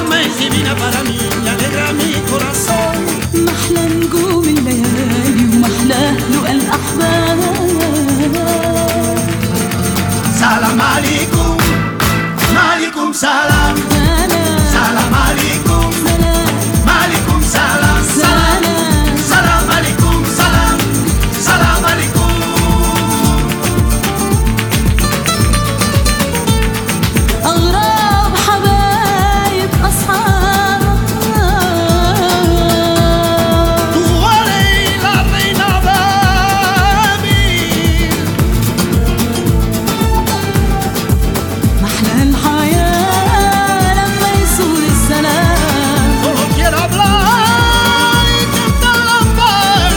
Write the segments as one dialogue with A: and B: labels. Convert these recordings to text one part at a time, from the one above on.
A: alma es divina para mí y alegra mi corazón.
B: محلى نجوم الليالي ومحلى لقى الأحباب
A: Salam alaikum, malikum salam,
B: سلام
A: salam alaikum,
B: سلام
A: malikum salam, salam,
B: سلام
A: salam alaikum, salam, salam alaikum.
B: أغراب حبايب أصحاب
A: Tu rey, la reina Babil.
B: محلى الحياة لما يسود السلام
A: Solo quiero hablar y cantar la paz.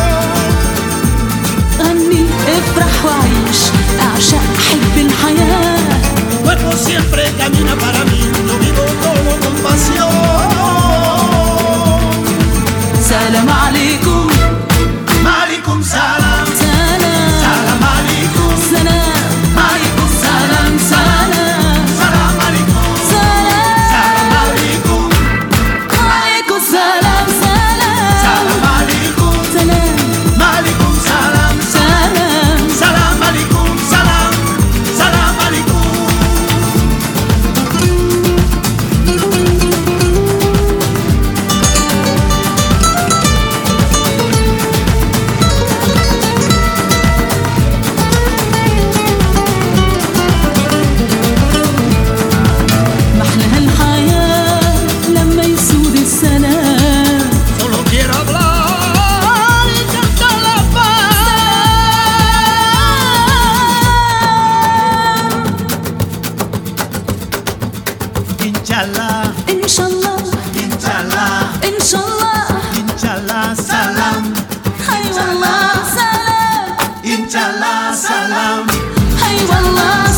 B: غني افرح وعيش اعشق حب الحياة
A: cuerpo siempre camina para mí, yo vivo como con pasión.
B: سلام عليكم
A: Malikum salam,
B: سلام
A: salam alaikum,
B: سلام
A: malikum
B: سلام
A: salam,
B: سلام
A: salam alaikum, salam
B: سلام
A: alaikum,
B: عليكم سلام سلام
A: salam alaikum,
B: سلام
A: malikum salam,
B: سلام
A: salam alaikum, salam, salam alaikum.
B: محلى الحياة لما يسود السلام
A: Solo quiero hablar y cantar la paz. Inshallah,
B: إن شاء الله
A: inshallah,
B: إن شاء الله
A: inshallah, salam,
B: هاي والله سلام
A: inshallah, salam.
B: هاي والله